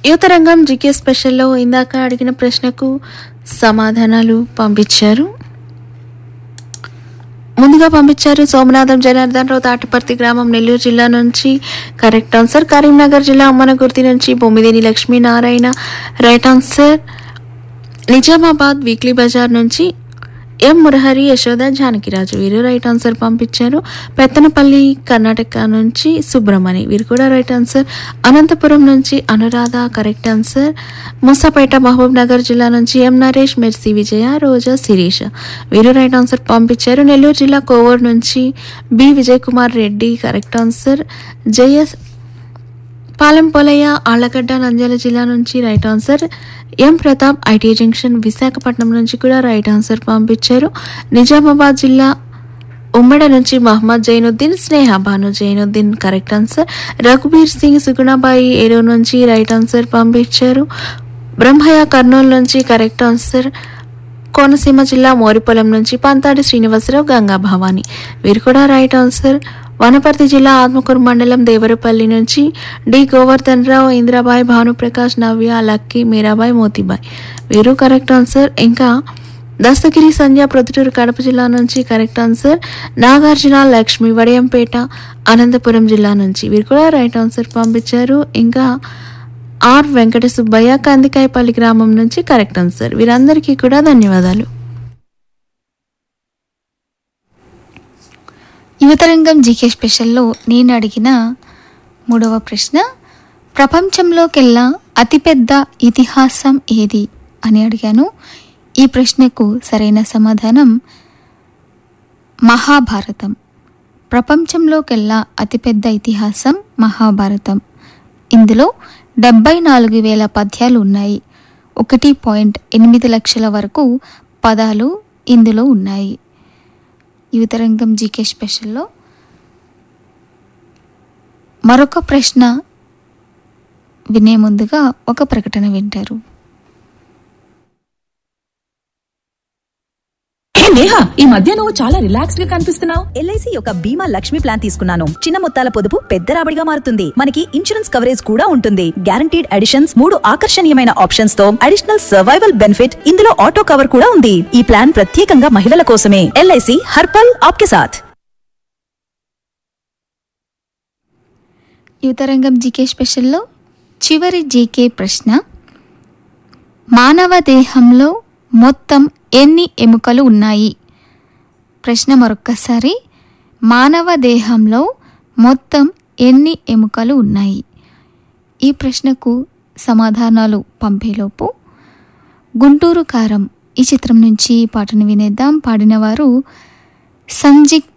యువతరంగం జీకే స్పెషల్లో ఇందాక అడిగిన ప్రశ్నకు సమాధానాలు పంపించారు ముందుగా పంపించారు సోమనాథం జనార్దన్ రావు తాటిపర్తి గ్రామం నెల్లూరు జిల్లా నుంచి కరెక్ట్ ఆన్సర్ కరీంనగర్ జిల్లా అమ్మనగుర్తి నుంచి Bommideni Lakshminarayana right answer Nizamabad weekly Bazar నుంచి ఎం మురహరి యశోద జానకిరాజు వీరు రైట్ ఆన్సర్ పంపించారు పెత్తనపల్లి కర్ణాటక నుంచి సుబ్రమణి వీరు కూడా రైట్ ఆన్సర్ అనంతపురం నుంచి Anuradha correct answer Musapeta Mahabubnagar జిల్లా నుంచి ఎం నరేష్ మెర్సీ విజయ రోజా శిరీష వీరు రైట్ ఆన్సర్ పంపించారు నెల్లూరు జిల్లా కోవూరు నుంచి B Vijay Kumar Reddy correct answer Jaya Palem Polaiah Allagadda Nandyal జిల్లా నుంచి right answer M Pratap IT junction Visakhapatnam నుంచి కూడా రైట్ ఆన్సర్ పంపించారు నిజామాబాద్ జిల్లా ఉమ్మడ నుంచి మహమ్మద్ జైనుద్దీన్ స్నేహ భాను జైనుద్దీన్ కరెక్ట్ ఆన్సర్ రఘుబీర్ సింగ్ సుగుణబాయి ఏరో నుంచి రైట్ ఆన్సర్ పంపించారు బ్రహ్మయ్య కర్నూలు నుంచి కరెక్ట్ ఆన్సర్ కోనసీమ జిల్లా మోరిపొలం నుంచి పంతాడి శ్రీనివాసరావు గంగా భవాని వీరు కూడా రైట్ ఆన్సర్ వనపర్తి జిల్లా ఆత్మకూరు మండలం దేవరపల్లి నుంచి డి గోవర్ధన్ రావు ఇంద్రాబాయ్ భానుప్రకాష్ నవ్య లక్కీ మీరాబాయ్ మోతీబాయ్ వీరు కరెక్ట్ ఆన్సర్ ఇంకా దస్తగిరి సంధ్య ప్రొద్దుటూరు కడప జిల్లా నుంచి కరెక్ట్ ఆన్సర్ నాగార్జున లక్ష్మి వడియంపేట అనంతపురం జిల్లా నుంచి వీరు కూడా రైట్ ఆన్సర్ పంపించారు ఇంకా ఆర్ వెంకట సుబ్బయ్య కందికాయపల్లి గ్రామం నుంచి కరెక్ట్ ఆన్సర్ వీరందరికీ కూడా ధన్యవాదాలు యువతరంగం జీకే స్పెషల్లో నేను అడిగిన మూడవ ప్రశ్న ప్రపంచంలోకెల్లా అతిపెద్ద ఇతిహాసం ఏది అని అడిగాను ఈ ప్రశ్నకు సరైన సమాధానం మహాభారతం ప్రపంచంలోకెల్లా అతిపెద్ద ఇతిహాసం మహాభారతం ఇందులో డెబ్బై నాలుగు వేల పద్యాలు ఉన్నాయి ఒకటి పాయింట్ ఎనిమిది లక్షల వరకు పదాలు ఇందులో ఉన్నాయి యువతరంగం జీకే స్పెషల్లో మరొక ప్రశ్న వినే ముందుగా ఒక ప్రకటన వింటారు హే నేహా ఈ మధ్య నువ్వు చాలా రిలాక్స్డ్ గా కనిపిస్తున్నావు ఎల్ఐసి యొక్క బీమా లక్ష్మి ప్లాన్ తీసుకున్నాను చిన్న మొత్తాల పొదుపు పెద్ద రాబడిగా మారుతుంది మనకి ఇన్సూరెన్స్ కవరేజ్ కూడా ఉంటుంది గ్యారంటీడ్ అడిషన్స్ మూడు ఆకర్షణీయమైన ఆప్షన్స్ తో అడిషనల్ సర్వైవల్ బెనిఫిట్ ఇందులో ఆటో కవర్ కూడా ఉంది ఈ ప్లాన్ ప్రత్యేకంగా మహిళల కోసమే ఎల్ఐసి హర్పల్ ఆప్కే సాథ్ యువతరంగం జీకే స్పెషల్లో చివరి జీకే ప్రశ్న మానవ దేహంలో మొత్తం ఎన్ని ఎముకలు ఉన్నాయి ప్రశ్న మరొక్కసారి మానవ దేహంలో మొత్తం ఎన్ని ఎముకలు ఉన్నాయి ఈ ప్రశ్నకు సమాధానాలు పంపేలోపు గుంటూరు కారం ఈ చిత్రం నుంచి ఈ పాటను వినేద్దాం పాడినవారు సంజిక్